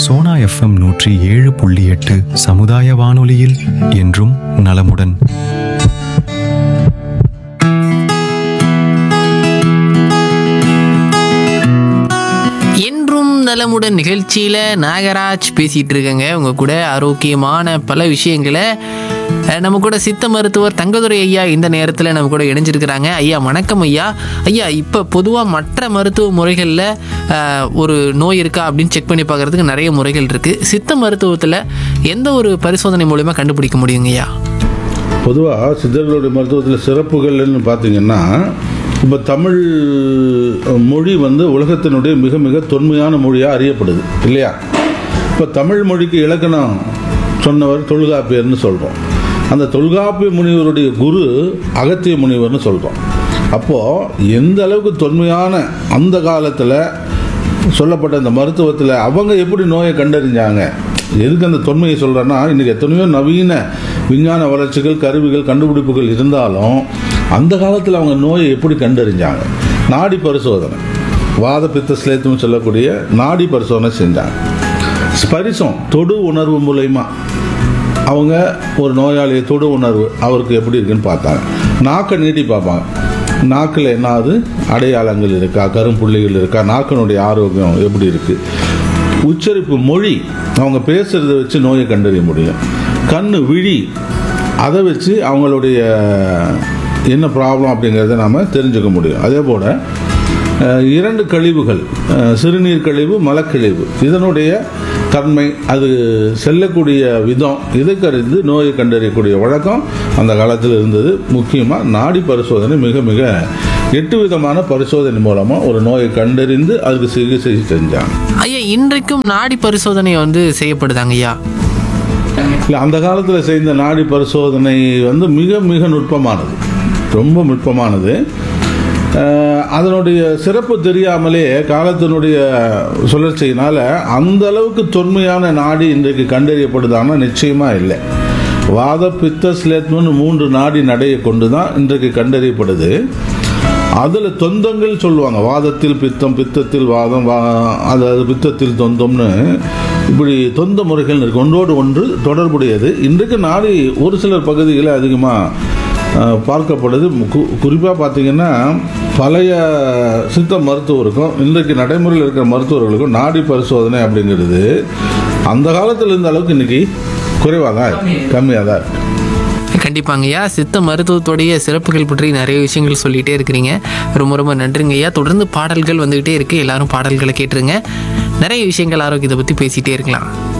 Sona FM நூற்றி ஏழு புள்ளி எட்டு சமுதாய வானொலியில் என்றும் நலமுடன் என்றும் நலமுடன் நிகழ்ச்சியில் நாகராஜ் பேசிகிட்டு இருக்கேங்க உங்க கூட ஆரோக்கியமான பல விஷயங்களை அஹ், நம்ம கூட சித்த மருத்துவர் தங்கதுரை ஐயா இந்த நேரத்தில் நம்ம கூட இணைஞ்சிருக்கிறாங்க ஐயா வணக்கம் ஐயா ஐயா இப்போ பொதுவாக மற்ற மருத்துவ முறைகளில் அஹ், ஒரு நோய் இருக்கா அப்படின்னு செக் பண்ணி பார்க்கறதுக்கு நிறைய முறைகள் இருக்குது சித்த மருத்துவத்தில் எந்த ஒரு பரிசோதனை மூலயமா கண்டுபிடிக்க முடியுங்க ஐயா பொதுவாக சித்தர்களுடைய மருத்துவத்தில் சிறப்புகள்னு பார்த்தீங்கன்னா இப்போ தமிழ் மொழி வந்து உலகத்தினுடைய மிக மிக தொன்மையான மொழியாக அறியப்படுது இல்லையா இப்போ தமிழ் மொழிக்கு இலக்கணம் சொன்னவர் தொல்காப்பியர்னு சொல்கிறோம் அந்த தொல்காப்பிய முனிவருடைய குரு அகத்திய முனிவர்னு சொல்கிறோம் அப்போது எந்த அளவுக்கு தொன்மையான அந்த காலத்தில் சொல்லப்பட்ட அந்த மருத்துவத்தில் அவங்க எப்படி நோயை கண்டறிஞ்சாங்க எதுக்கு அந்த தொன்மையை சொல்கிறேன்னா இன்றைக்கி எத்தனையோ நவீன விஞ்ஞான வளர்ச்சிகள் கருவிகள் கண்டுபிடிப்புகள் இருந்தாலும் அந்த காலத்தில் அவங்க நோயை எப்படி கண்டறிஞ்சாங்க நாடி பரிசோதனை வாத பித்த சிலேத்துன்னு சொல்லக்கூடிய நாடி பரிசோதனை செஞ்சாங்க ஸ்பரிசம் தொடு உணர்வு மூலயமா அவங்க ஒரு நோயாளியை தொடு உணர்வு அவருக்கு எப்படி இருக்குன்னு பார்த்தாங்க நாக்கை நீட்டி பார்ப்பாங்க நாக்கில் என்னாவது அடையாளங்கள் இருக்கா கரும்புள்ளிகள் இருக்கா நாக்கினுடைய ஆரோக்கியம் எப்படி இருக்கு உச்சரிப்பு மொழி அவங்க பேசுறத வச்சு நோயை கண்டறிய முடியும் கண்ணு விழி அதை வச்சு அவங்களுடைய என்ன ப்ராப்ளம் அப்படிங்கிறத நாம் தெரிஞ்சுக்க முடியும் அதே போல் அஹ், இரண்டு கழிவுகள் அஹ், சிறுநீர் கழிவு மலக்கழிவு இதனுடைய தன்மை அது செல்லக்கூடிய விதம் இதை கறிந்து நோயை கண்டறியக்கூடிய வழக்கம் அந்த காலத்தில் இருந்தது முக்கியமாக நாடி பரிசோதனை மிக மிக எட்டு விதமான பரிசோதனை மூலமாக ஒரு நோயை கண்டறிந்து அதுக்கு சிகிச்சை செஞ்சாங்க ஐயா இன்றைக்கும் நாடி பரிசோதனை வந்து செய்யப்படுதாங்க ஐயா இல்லை அந்த காலத்தில் செய்த நாடி பரிசோதனை வந்து மிக மிக நுட்பமானது ரொம்ப நுட்பமானது அஹ், அதனுடைய சிறப்பு தெரியாமலே காலத்தினுடைய சுழற்சியினால் அந்த அளவுக்கு தொன்மையான நாடி இன்றைக்கு கண்டறியப்படுதான்னா நிச்சயமாக இல்லை வாத பித்த ஸ்லேத்மன் மூன்று நாடி நடையை கொண்டு தான் இன்றைக்கு கண்டறியப்படுது அதில் தொந்தங்கள் சொல்லுவாங்க வாதத்தில் பித்தம் பித்தத்தில் வாதம் வா அதாவது பித்தத்தில் தொந்தம்னு இப்படி தொந்த முறைகள் இருக்கு ஒன்றோடு ஒன்று தொடர்புடையது இன்றைக்கு நாடி ஒரு சிலர் பகுதிகளில் அதிகமாக பார்க்கப்படுது குறிப்பாக பார்த்தீங்கன்னா பழைய சித்த மருத்துவருக்கும் இன்றைக்கு நடைமுறையில் இருக்கிற மருத்துவர்களுக்கும் நாடி பரிசோதனை அப்படிங்கிறது அந்த காலத்தில் இருந்த அளவுக்கு இன்னைக்கு குறைவாக தான் இருக்கு கம்மியாக தான் இருக்கு கண்டிப்பாங்கய்யா சித்த மருத்துவத்துடைய சிறப்புகள் பற்றி நிறைய விஷயங்கள் சொல்லிகிட்டே இருக்கிறீங்க ரொம்ப ரொம்ப நன்றிங்க ஐயா தொடர்ந்து பாடல்கள் வந்துக்கிட்டே இருக்குது எல்லாரும் பாடல்களை கேட்டுருங்க நிறைய விஷயங்கள் ஆரோக்கியத்தை பற்றி பேசிகிட்டே இருக்கலாம்